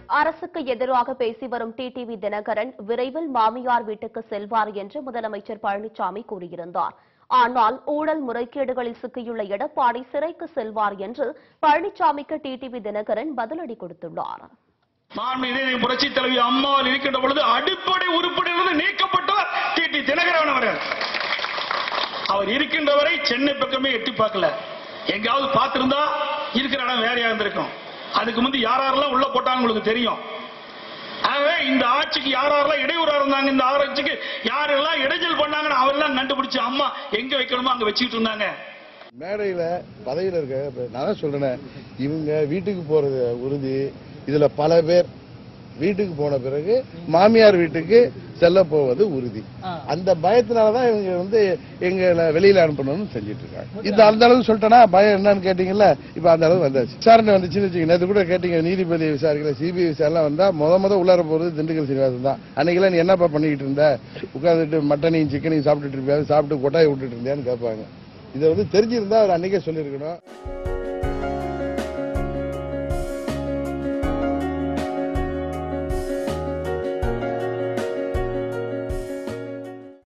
அரசுக்கு எதிராக பேசி வரும் டிடிவி தினகரன் விரைவில் மாமியார் வீட்டுக்கு செல்வார் என்று முதலமைச்சர் பழனிசாமி கூறியிருந்தார் ஆனால் ஊழல் முறைகேடுகளில் சிக்கியுள்ள எடப்பாடி சிறைக்கு செல்வார் என்று பழனிசாமிக்கு டிடிவி தினகரன் பதிலடி கொடுத்துள்ளார் மாண்புமிகு புரட்சி தலைவி அம்மாவில் இருக்கின்ற பொழுது அடிப்படை உறுப்பினர்கள் நீக்கப்பட்டவர் டி டி தினகரன் அவர்கள் அவர் இருக்கின்ற வரை சென்னை பக்கமே எட்டி பார்க்கல எங்காவது பார்த்திருந்தா இருக்கிற இடம் வேறையா இருந்திருக்கும் அதுக்கு முந்தி யார் யாரெல்லாம் உள்ள போட்டாங்க உங்களுக்கு தெரியும் ஆகவே இந்த ஆட்சிக்கு யார் யாரெல்லாம் இடையூறா இருந்தாங்க இந்த ஆராய்ச்சிக்கு யாரெல்லாம் இடைஞ்சல் பண்ணாங்கன்னு அவரெல்லாம் கண்டுபிடிச்சு அம்மா எங்க வைக்கணுமோ அங்க வச்சுக்கிட்டு இருந்தாங்க மேடையில பதவியில இருக்க இப்ப நான் தான் சொல்றேன் இவங்க வீட்டுக்கு போறது உறுதி இதுல பல பேர் வீட்டுக்கு போன பிறகு மாமியார் வீட்டுக்கு செல்ல போவது உறுதி அந்த பயத்தினாலதான் இவங்க வந்து எங்களை வெளியில அனுப்பணும்னு செஞ்சிட்டு இருக்காங்க இந்த அந்த அளவுக்கு சொல்லிட்டேன்னா பயம் என்னன்னு கேட்டீங்கல்ல இப்ப அந்த அளவு வந்தாச்சு விசாரணை வந்துச்சுன்னு வச்சுக்கோங்க நேற்று கூட கேட்டீங்க நீதிபதி விசாரிக்கல சிபிஐ விசாரணை வந்தா முத முத உள்ளார போறது திண்டுக்கல் சீனிவாசன் தான் அன்னைக்கெல்லாம் நீ என்னப்பா பண்ணிக்கிட்டு இருந்த உட்காந்துட்டு மட்டனையும் சிக்கனையும் சாப்பிட்டுட்டு இருப்பியா சாப்பிட்டு கொட்டாயை விட்டுட்டு இருந்தியான்னு கேட்பாங்க இதை வந்து தெரிஞ்சிருந்தா அவர் அன்னைக்கே சொல்லியிருக்கணும்